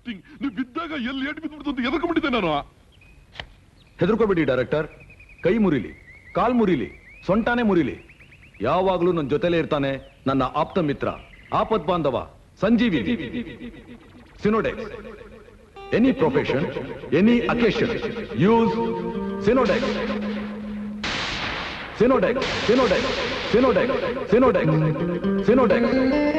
Acting ನೀವು ಬಿದ್ದಾಗ ಎಲ್ಲಿ ಏಟ್ ಬಿದ್ಬಿಡ್ತು ಅಂತ ಎದರ್ಕೊಂಡ್ಬಿಟ್ಟಿದ್ದೆ ನಾನು ಹೆದರ್ಕೋಬೇಡಿ ಡೈರೆಕ್ಟರ್ ಕೈ ಮುರಿಲಿ ಕಾಲ್ ಮುರಿಲಿ ಸೊಂಟಾನೆ ಮುರಿಲಿ ಯಾವಾಗ್ಲೂ ನನ್ನ ಜೊತೆಲೇ ಇರ್ತಾನೆ ನನ್ನ ಆಪ್ತ ಮಿತ್ರ ಆಪತ್ ಬಾಂಧವ ಸಂಜೀವಿ Sinodex any profession any occasion use Sinodex Sinodex Sinodex Sinodex Sinodex Sinodex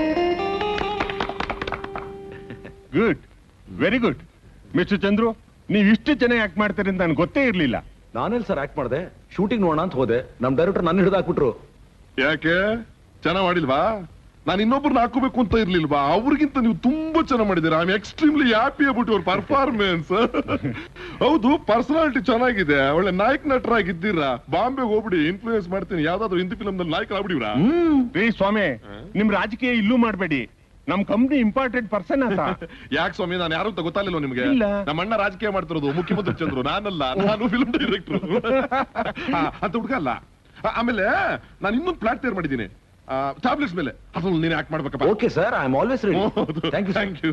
good very good mister Chandru ನೀವು ಇಷ್ಟು ಚೆನ್ನಾಗಿ ಆಕ್ಟ್ ಮಾಡ್ತೀರಿ ಅಂತ ನನ್ಗೆ ಗೊತ್ತೇ ಇರ್ಲಿಲ್ಲ ನಾನೆಲ್ಲಿ ಸರ್ ಆಕ್ಟ್ ಮಾಡಿದೆ ಶೂಟಿಂಗ್ ನೋಡೋಣ ಅಂತ ಹೋದೆ ನಮ್ ಡೈರೆಕ್ಟರ್ ನನ್ನ ಹಿಡಿದು ಹಾಕ್ಬಿಟ್ರು ಯಾಕೆ ಚೆನ್ನಾಗ್ ಮಾಡಿಲ್ವಾ ನಾನು ಇನ್ನೊಬ್ರನ್ನ ಹಾಕೋಬೇಕು ಅಂತ ಇರ್ಲಿಲ್ವಾ ಅವ್ರಿಗಿಂತ ನೀವು ತುಂಬಾ ಚೆನ್ನಾಗಿ ಮಾಡಿದ್ದೀರಾ I extremely happy about your performance ಹೌದು ಪರ್ಸನಾಲಿಟಿ ಚೆನ್ನಾಗಿದೆ ಒಳ್ಳೆ ನಾಯಕ ನಟರಾಗಿದ್ದೀರಾ ಬಾಂಬೆಗೆ ಹೋಗ್ಬಿಡಿ ಇನ್ಫ್ಲೂಯೆನ್ಸ್ ಮಾಡ್ತೀನಿ ಯಾವ್ದಾದ್ರು ಹಿಂದಿ ಫಿಲಮ್ ನಲ್ಲಿ ನಾಯಕ ಆಗ್ಬಿಡಿವ್ರಾ ರೀ ಸ್ವಾಮಿ ನಿಮ್ ರಾಜಕೀಯ ಇಲ್ಲೂ ಮಾಡ್ಬೇಡಿ ನಮ್ ಕಂಪ್ನಿ ಇಂಪಾರ್ಟೆಂಟ್ ಪರ್ಸನ್ ಅಂತ ಯಾಕೆ ಸ್ವಾಮಿ ನಾನು ಯಾರು ಅಂತ ಗೊತ್ತಾಗ್ಲಿಲ್ಲ ನಿಮ್ಗೆ ಇಲ್ಲ. ನಮ್ಮ ಅಣ್ಣ ರಾಜಕೀಯ ಮಾಡ್ತಿರೋದು ಮುಖ್ಯಮಂತ್ರಿ ಚಂದ್ರು ನಾನಲ್ಲ ನಾನು ಫಿಲ್ಮ್ ಡೈರೆಕ್ಟರ್ ಅಂತ ಹುಡುಗ ಅಲ್ಲ ಆ, ಆಮೇಲೆ ನಾನು ಇನ್ನೊಂದು ಪ್ಲಾಟ್ ತಯಾರು ಮಾಡಿದ್ದೀನಿ ಟ್ಯಾಬ್ಲೆಟ್ಸ್ ಮೇಲೆ ಅದ್ರಲ್ಲಿ ನೀನು ಆಕ್ಟ್ ಮಾಡ್ಬೇಕಪ್ಪ okay sir I am always ready thank you thank you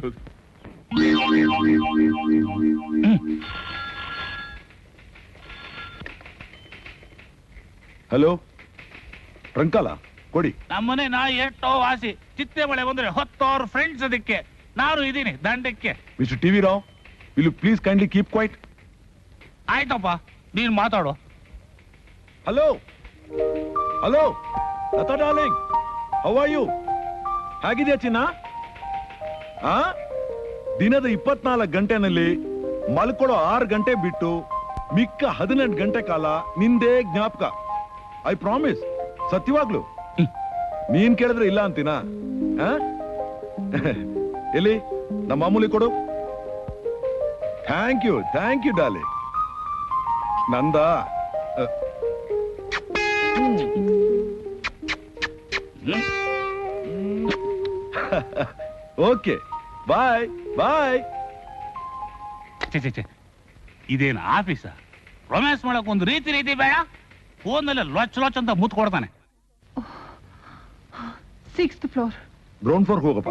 hello ರಂಕಾಲ ಕೊಡಿ ನಮ್ಮನೆ ನಾ ಎಷ್ಟೋ ವಾಸಿ ಚಿತ್ತೆ ಮಳೆ ಬಂದ್ರೆ ಹೊತ್ತವ್ರ ಫ್ರೆಂಡ್ಸ್ ಅದಕ್ಕೆ ನಾನು ಇದೀನಿ ದಂಡಕ್ಕೆ mister TV Rao will you please kindly keep quiet ಆಯ್ತಪ್ಪ ನೀನ್ ಮಾತಾಡು hello hello Latha darling how are you ಹೇಗಿದೆಯಾ ಚಿನ್ನ ಆ ದಿನದ ಇಪ್ಪತ್ನಾಲ್ಕು ಗಂಟೆನಲ್ಲಿ ಮಲ್ಕೊಳ್ಳೋ ಆರು ಗಂಟೆ ಬಿಟ್ಟು ಮಿಕ್ಕ ಹದಿನೆಂಟು ಗಂಟೆ ಕಾಲ ನಿಂದೇ ಜ್ಞಾಪಕ ಐ ಪ್ರಾಮಿಸ್ ಸತ್ಯವಾಗ್ಲು ನೀನ್ ಕೇಳಿದ್ರೆ ಇಲ್ಲ ಅಂತೀನಾ ಆ? ಎಲ್ಲಿ ನಮ್ಮ ಮಾಮೂಲಿ ಕೊಡು thank you thank you Dolly ನಂದ ಅ, ಓಕೆ ಬಾಯ್ ಬಾಯ್ ಛೆ, ಛೆ, ಛೆ. ಇದೇನು ಆಫೀಸ ರೊಮ್ಯಾನ್ಸ್ ಮಾಡಕ್ ಒಂದು ರೀತಿ ರೀತಿ ಬೇಡ ಫೋನಲ್ಲಿ ಲೊಚ್ ಲೊಚ್ ಅಂತ ಮುತ್ ಕೊಡ್ತಾನೆ ಸಿಕ್ಸ್ತ್ ಫ್ಲೋರ್ ಗ್ರೌಂಡ್ ಫ್ಲೋರ್ ಹೋಗಪ್ಪ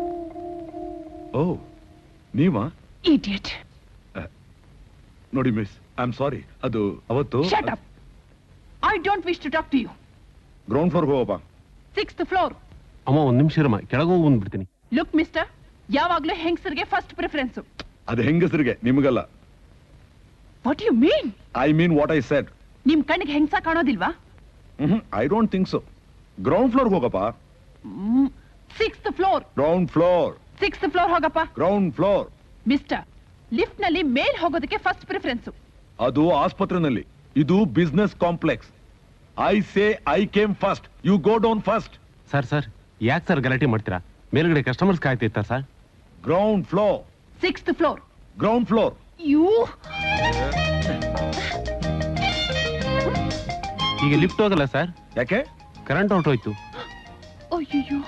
ಓ ನೀವಾ ಇಡಿಯಟ್ ನೋಡಿ ಮಿಸ್ ಐ ಆಮ್ ಸಾರಿ ಅದು ಅವತ್ತು shut up I don't wish to talk to you ground floor ಹೋಗಪ್ಪ ಸಿಕ್ಸ್ತ್ ಫ್ಲೋರ್ ಅಮ್ಮ ಒಂದ್ ನಿಮಿಷ ಇರಮ್ಮ ಕೆಳಗೆ ಹೋಗಿ ಬಂದ್ಬಿಡ್ತೀನಿ ಲುಕ್ ಮಿಸ್ಟರ್ ಯಾವಾಗ್ಲೂ ಹೆಂಗಸರಿಗೆ ಫಸ್ಟ್ ಪ್ರಿಫರೆನ್ಸ್ ಅದು ಹೆಂಗಸರಿಗೆ ನಿಮಗಲ್ಲ what you mean I mean what I said ನಿಮ್ ಕಣ್ಣಿಗೆ ಹೆಂಗಸ ಕಾಣೋದಿಲ್ವಾ I don't think so ground floor ಹೋಗಪ್ಪ sixth floor ground floor sixth floor ಹೋಗಪ್ಪ ಗ್ರೌಂಡ್ ಫ್ಲೋರ್ ಮಿಸ್ಟರ್ ಲಿಫ್ಟ್ ನಲ್ಲಿ ಮೇಲ್ ಹೋಗೋದಕ್ಕೆ ಫಸ್ಟ್ ಪ್ರಿಫರೆನ್ಸ್ ಅದು ಆಸ್ಪತ್ರೆನಲ್ಲಿ ಇದು business complex I say I came first you go down first sir sir ಯಾಕೆ sir ಗಲಾಟೆ ಮಾಡ್ತೀರಾ ಮೇಲ್ಗಡೆ ಕಸ್ಟಮರ್ಸ್ ಕಾಯ್ತಿರ್ತಾರೆ sir ground floor sixth floor ground floor you ಈಗ ಲಿಫ್ಟ್ ಹೋಗಲ್ಲ ಸರ್ ಯಾಕೆ ಕರೆಂಟ್ ಹೊರಟೋಯ್ತು ಅಯ್ಯೋ